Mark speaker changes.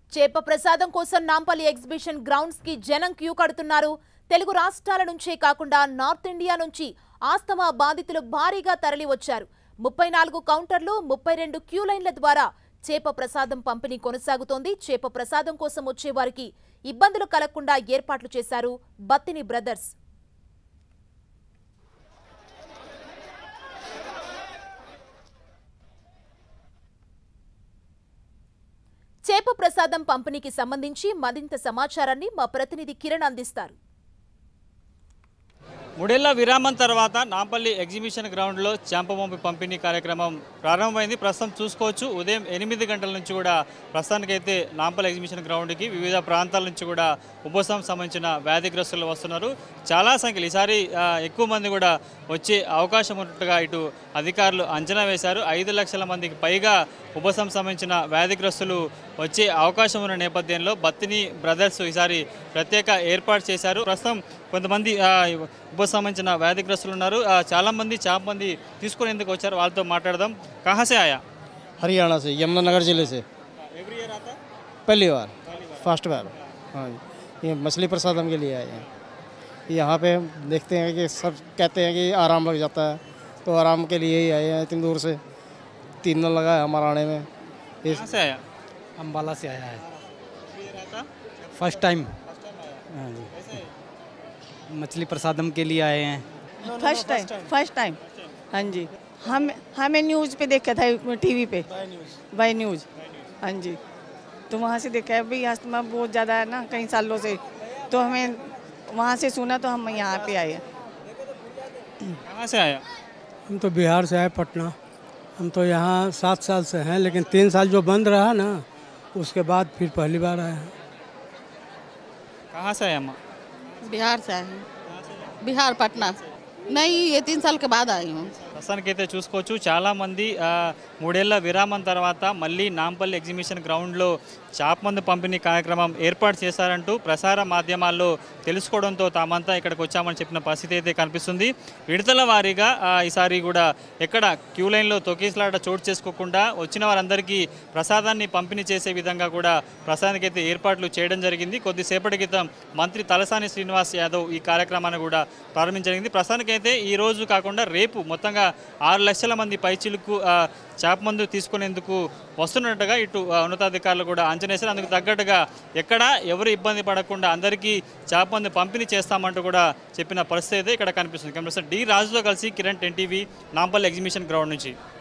Speaker 1: చేప ప్రసాదం కోసం నాంపల్లి ఎగ్జిబిషన్ గ్రౌండ్స్ కి జనం క్యూ కడుతున్నారు తెలుగు రాష్ట్రాల నుంచే కాకుండా నార్త్ ఇండియా నుంచి ఆస్తమా బాధితులు భారీగా తరలి వచ్చారు ముప్పై నాలుగు కౌంటర్లు ముప్పై రెండు క్యూ లైన్ల ద్వారా చేప ప్రసాదం పంపిణీ కొనసాగుతోంది చేప ప్రసాదం కోసం వచ్చే వారికి ఇబ్బందులు కలగకుండా ఏర్పాట్లు చేశారు బత్తిని బ్రదర్స్ చేప ప్రసాదం పంపిణీకి సంబంధించి మరింత సమాచారాన్ని మా ప్రతినిధి కిరణ్ అందిస్తారు
Speaker 2: మూడేళ్ల విరామం తర్వాత నాంపల్లి ఎగ్జిబిషన్ గ్రౌండ్లో చాంపమొంపి పంపిణీ కార్యక్రమం ప్రారంభమైంది ప్రస్తుతం చూసుకోవచ్చు ఉదయం ఎనిమిది గంటల నుంచి కూడా ప్రస్తుతానికైతే నాంపల్లి ఎగ్జిబిషన్ గ్రౌండ్కి వివిధ ప్రాంతాల నుంచి కూడా ఉపశమనం సంబంధించిన వ్యాధిగ్రస్తులు వస్తున్నారు చాలా సంఖ్యలు ఈసారి ఆ, ఎక్కువ మంది కూడా వచ్చే అవకాశం ఉన్నట్టుగా ఇటు అధికారులు అంచనా వేశారు ఐదు లక్షల మందికి పైగా ఉపశమనం సంబంధించిన వ్యాధిగ్రస్తులు వచ్చే అవకాశం ఉన్న నేపథ్యంలో బత్తిని బ్రదర్స్ ఈసారి ప్రత్యేక ఏర్పాటు చేశారు ప్రస్తుతం కొంతమంది ఆ, ఉప సంబంధించిన వ్యాధిగ్రస్తులు ఉన్నారు ఆ, చాలా మంది చాలా మంది తీసుకునేందుకు వచ్చారు వాళ్ళతో మాట్లాడదాం కహాసే ఆయా
Speaker 3: हरियाणा से यमुनानगर जिले से
Speaker 2: एवरी ईयर आता
Speaker 3: पहली बार फर्स्ट बार हाँ जी ये मछली प्रसादम के लिए आए हैं यहाँ पे हम देखते हैं कि सब कहते हैं कि आराम लग जाता है तो आराम के लिए ही आए हैं इतनी दूर से तीन दिन लगा है हमारा आने में इस
Speaker 2: कहाँ से आया
Speaker 4: अम्बाला से आया है
Speaker 2: एवरी ईयर आता
Speaker 4: फर्स्ट टाइम हाँ जी मछली प्रसादम के लिए आए हैं
Speaker 5: फर्स्ट टाइम फर्स्ट टाइम हाँ जी हम हमें न्यूज़ पे देखा था टीवी पे बाय न्यूज़ हाँ जी तो वहाँ से देखा है भाई अस्थमा बहुत ज़्यादा है ना कई सालों से तो हमें वहाँ से सुना तो हम यहाँ पे आए हैं
Speaker 2: कहाँ से आया
Speaker 6: हम तो बिहार से आए पटना हम तो यहाँ सात साल से हैं लेकिन तीन साल जो बंद रहा ना उसके बाद फिर पहली बार आए हैं
Speaker 2: कहाँ से आया अम्मा
Speaker 7: बिहार से आए हैं बिहार पटना नहीं ये तीन साल के बाद आई हूँ
Speaker 2: ప్రస్తుతానికైతే చూసుకోవచ్చు చాలామంది ఆ, మూడేళ్ల విరామం తర్వాత మళ్ళీ నాంపల్లి ఎగ్జిబిషన్ గ్రౌండ్లో చాపమందు పంపిణీ కార్యక్రమం ఏర్పాటు చేశారంటూ ప్రసార మాధ్యమాల్లో తెలుసుకోవడంతో తామంతా ఇక్కడికి వచ్చామని చెప్పిన పరిస్థితి అయితే కనిపిస్తుంది విడతల వారీగా ఆ, ఈసారి కూడా ఎక్కడ క్యూ లైన్లో తొకీస్లాట చోటు చేసుకోకుండా వచ్చిన వారందరికీ ప్రసాదాన్ని పంపిణీ చేసే విధంగా కూడా ప్రసాదానికైతే ఏర్పాట్లు చేయడం జరిగింది కొద్దిసేపటి క్రితం మంత్రి తలసాని శ్రీనివాస్ యాదవ్ ఈ కార్యక్రమాన్ని కూడా ప్రారంభించడం ప్రస్తుతానికైతే ఈ రోజు కాకుండా రేపు మొత్తంగా ఆరు లక్షల మంది పైచిలుకు ఆ, చేప మందు తీసుకునేందుకు వస్తున్నట్టుగా ఇటు ఆ, ఉన్నతాధికారులు కూడా అంచనా వేశారు అందుకు తగ్గట్టుగా ఎక్కడ ఎవరు ఇబ్బంది పడకుండా అందరికీ చేప మందు పంపిణీ చేస్తామంటూ కూడా చెప్పిన పరిస్థితి అయితే ఇక్కడ కనిపిస్తుంది కెమెరా డి రాజుతో కలిసి Kiran ten TV Nampally exhibition ground నుంచి